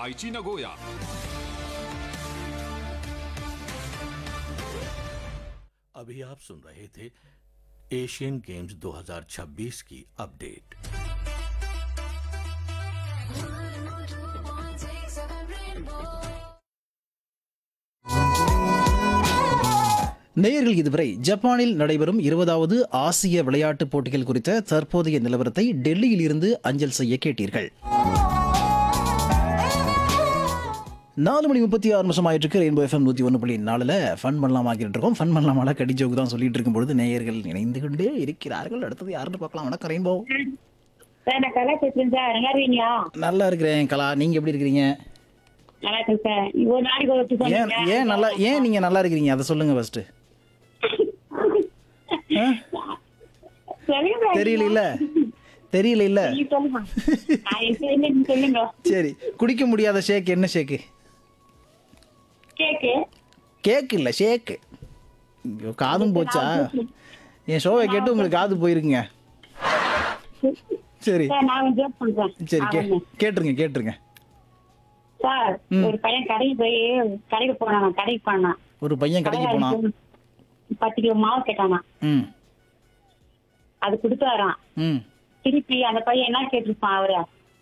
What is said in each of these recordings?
愛知名古屋 अभी आप सुन रहे थे एशियन गेम्स 2026 की अपडेट நேயர்கள் இதுவரை ஜப்பானில் நடைபெறும் இருபதாவது ஆசிய விளையாட்டுப் போட்டிகள் குறித்த தற்போதைய நிலவரத்தை டெல்லியில் இருந்து அஞ்சல் செய்ய கேட்டீர்கள் நாலு மணி முப்பத்தி ஆறு நிமிஷம் ஆயிட்டு இருக்கு ரெயின்போ எஃப்எம் நூற்றி ஒன்று புள்ளி நாலில் ஃபன் பண்ணலாம் ஆக்கிட்டு இருக்கோம் ஃபன் பண்ணலாமால கடி ஜோக்கு தான் சொல்லிட்டு இருக்கும் பொழுது நேயர்கள் இணைந்து கொண்டே இருக்கிறார்கள் அடுத்தது யாருன்னு பார்க்கலாம் வணக்கம் ரெயின்போ சார் நான் கலா பேசுறேன் சார் நல்லா இருக்கீங்களா நல்லா இருக்கிறேன் கலா நீங்கள் எப்படி இருக்கிறீங்க நல்லா இருக்கேன் சார் ஒரு நாளைக்கு ஒரு வாட்டி ஏன் சொல்லுங்க. ஏன் நல்லா ஏன் நீங்கள் நல்லா இருக்கிறீங்க அதை சொல்லுங்க ஃபர்ஸ்ட் சொல்லுங்க சார். தெரியல இல்ல தெரியல இல்ல நீங்க சொல்லுங்க ஆ, சரி, நீங்க சொல்லுங்க சரி குடிக்க முடியாத ஷேக் என்ன ஷேக்கு கேக்கு கேக் இல்ல ஷேக்கு ஐயோ, காதும் போச்சா என் ஷோவை கேட்டு உங்களுக்கு காது போயிருக்குங்க சரி சார் நான் ஜோக் பண்றேன் சரி கே ஆமாங்க. கேட்டுருங்க கேட்டுருங்க சார் ஒரு பையன் கடைக்கு போய் கடைக்கு போனான் கடைக்கு போனான் ஒரு பையன் கடைக்கு போனான் பத்து கிலோ மாவு கேட்டானா ம் அது கொடுத்தாராம் ம் திருப்பி அந்த பையன் என்ன கேட்டிருப்பான் அவரு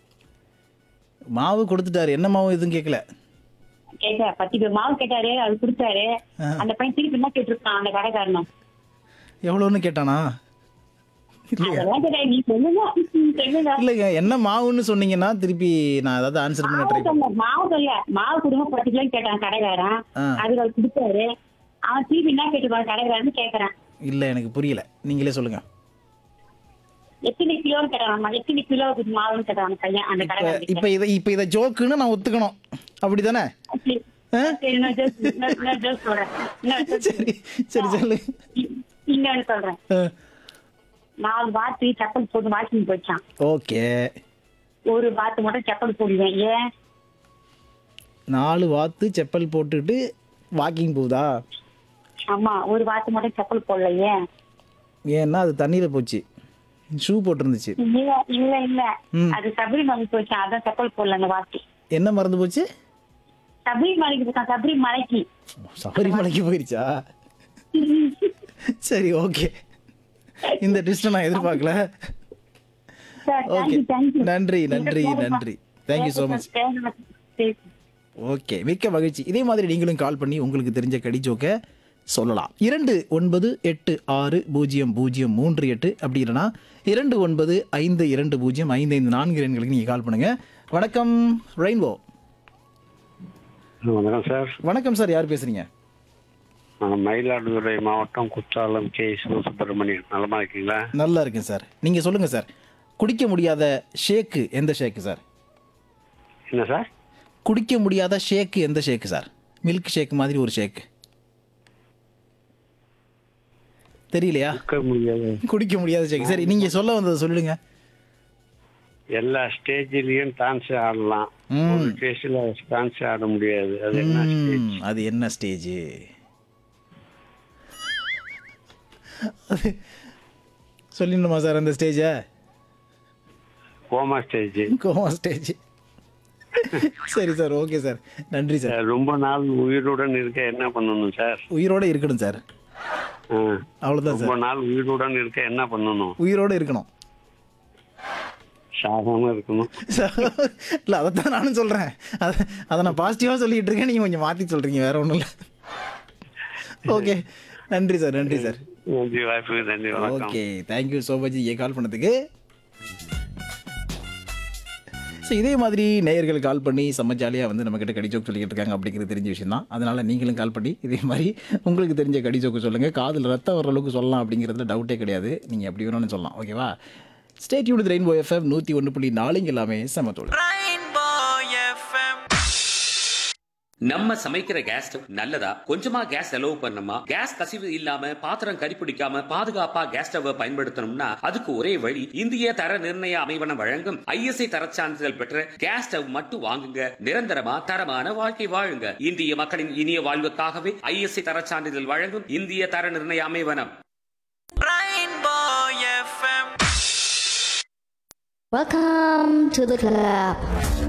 மாவு கொடுத்துட்டாரு என்ன மாவு எதுவும் கேட்கல கேட்க பத்து கிலோ மாவு கேட்டாரு அது கொடுத்தாரு ஆ. அந்த பையன் திருப்பி என்ன கேட்டிருப்பான் அந்த கடைக்காரனும் எவ்வளோன்னு கேட்டானா இல்லையா அதெல்லாம் கேட்டா நீ சொல்லுங்க சொல்லுங்க இல்லைங்க என்ன மாவுன்னு சொன்னீங்கன்னா திருப்பி நான் ஏதாவது ஆன்சர் பண்ண ட்ரை மாவு சொல்ல மாவு சொல்ல மாவு குடும்ப பத்து கிலோ கேட்டான் கடைக்காரன் ஆ. அதுக்கு அவர் கொடுத்தாரு அவன் திருப்பி என்ன கேட்டுப்பான் கடைக்காரன்னு கேக்குறான் இல்லை எனக்கு புரியல நீங்களே சொல்லுங்க எத்தனை கிலோன்னு கேட்டான் எத்தனை கிலோ மாவுன்னு கேட்டான் அந்த பையன் அந்த இப்ப கடைக்காரன் இப்ப இதை இப்ப இதை ஜோக்குன்னு நான் ஒத்துக்கணும் அப்படிதானே ஆ? சரி நான் ஜோஸ் நான் நான் ஜோஸ் சொல்றேன் இன்னொரு joke. சரி சரி சொல்லு இ- இன்னொன்னு சொல்றேன் நாலு வாத்து செப்பல் போட்டு வாக்கிங் போச்சான் ஓகே ஒரு வாத்து மட்டும் செப்பல் போடுவேன் ஏன் நாலு வாத்து செப்பல் போட்டுட்டு வாக்கிங் போகுதா ஆமா ஒரு வாத்து மட்டும் செப்பல் போடல ஏன் ஏன்னா அது தண்ணியில போச்சு ஷூ போட்டிருந்துச்சு இல்ல இல்ல இல்ல ம். அது சபரிமலை போச்சான் அதான் செப்பல் போடல அந்த வாத்து என்ன மறந்து போச்சு சபரிமலைக்கு போச்சான் சபரிமலைக்கு சபரிமலைக்கு போயிருச்சா சரி ஓகே இந்த ட்விஸ்ட்டை நான் எதிர்பார்க்கல சார் ஓகே தேங்க்யூ தேங்க்யூ நன்றி நன்றி நன்றி தேங்க்யூ ஸோ மச் ஓகே மிக்க மகிழ்ச்சி இதே மாதிரி நீங்களும் கால் பண்ணி உங்களுக்கு தெரிஞ்ச கடிஜோக்க சொல்லலாம் இரண்டு ஒன்பது எட்டு ஆறு பூஜ்ஜியம் பூஜ்ஜியம் மூன்று எட்டு அப்படி இல்லைன்னா இரண்டு ஒன்பது ஐந்து இரண்டு பூஜ்ஜியம் ஐந்து ஐந்து நான்கு எண்களுக்கு நீங்கள் கால் பண்ணுங்க வணக்கம் ரெயின்போ வணக்கம் சார் வணக்கம் சார் யார் பேசுறீங்க நான் மயிலாடுதுறை மாவட்டம் குற்றாலம் கே சிவசுப்பிரமணியன் நலமா இருக்கீங்களா நல்லா இருக்கேன் சார் நீங்கள் சொல்லுங்கள் சார் குடிக்க முடியாத ஷேக்கு எந்த ஷேக்கு சார் என்ன சார் குடிக்க முடியாத ஷேக்கு எந்த ஷேக்கு சார் மில்க் ஷேக் மாதிரி ஒரு ஷேக்கு தெரியலையா இருக்க முடியாது குடிக்க முடியாத ஷேக் சரி நீங்கள் சொல்ல வந்ததை சொல்லிடுங்க எல்லா ஸ்டேஜ்லயும் டான்ஸ் ஆடலாம் ம். ஒரு ஸ்டேஜ்ல டான்ஸ் ஆட முடியாது அது என்ன ஸ்டேஜ் ம், அது என்ன ஸ்டேஜ் சொல்லிடணுமா சார் அந்த ஸ்டேஜை கோமா ஸ்டேஜ் கோமா ஸ்டேஜ் சரி சார் ஓகே சார் நன்றி சார் ரொம்ப நாள் உயிருடன் இருக்க என்ன பண்ணணும் சார் உயிரோட இருக்கணும் சார் ஆ. அவ்வளோதான் ரொம்ப சார் நாள் உயிருடன் இருக்க என்ன பண்ணணும் உயிரோட இருக்கணும் சாகாம இருக்கணும் இல்லை அதைத்தான் நானும் சொல்கிறேன் அதை அதை நான் பாசிட்டிவாக சொல்லிட்டு இருக்கேன் நீங்கள் கொஞ்சம் மாற்றி சொல்கிறீங்க வேற ஒன்றும் இல்லை ஓகே நன்றி சார் நன்றி சார் நன்றி வாய்ப்புக்கு நன்றி வணக்கம் okay thank you so much a call பண்ணதுக்கு ஸோ இதே மாதிரி நேயர்கள் கால் பண்ணி செம்ம ஜாலியாக வந்து நம்மக்கிட்ட கடிஜோக்கு சொல்லிக்கிட்டு இருக்காங்க அப்படிங்கிறது தெரிஞ்ச விஷயம் தான் அதனால் நீங்களும் கால் பண்ணி இதே மாதிரி உங்களுக்கு தெரிஞ்ச கடிஜோக்கு சொல்லுங்கள் காதில் ரத்தம் வர அளவுக்கு சொல்லலாம் அப்படிங்கிறதுல டவுட்டே கிடையாது நீங்கள் எப்படி வேணும்னு சொல்லலாம் ஓகேவா ஸ்டேட் யூனிட் ரெயின்போ எஃப்எம் நூற்றி ஒன்று புள்ளி நாலுங்க எல்லாமே சமத்தோடு நம்ம சமைக்கிற கேஸ் ஸ்டவ் நல்லதா கொஞ்சமா கேஸ் செலவு பண்ணணுமா கேஸ் கசிவு இல்லாம பாத்திரம் கரிப்பிடிக்காம பாதுகாப்பா கேஸ் ஸ்டவ் பயன்படுத்தணும்னா அதுக்கு ஒரே வழி இந்திய தர நிர்ணய அமைவனம் வழங்கும் ஐஎஸ்ஐ தரச் சான்றிதழ் பெற்ற கேஸ் ஸ்டவ் மட்டும் வாங்குங்க நிரந்தரமா தரமான வாழ்க்கை வாழுங்க இந்திய மக்களின் இனிய வாழ்வுக்காகவே ஐஎஸ்ஐ தரச் சான்றிதழ் வழங்கும் இந்திய தர நிர்ணய அமைவனம் Welcome to the club.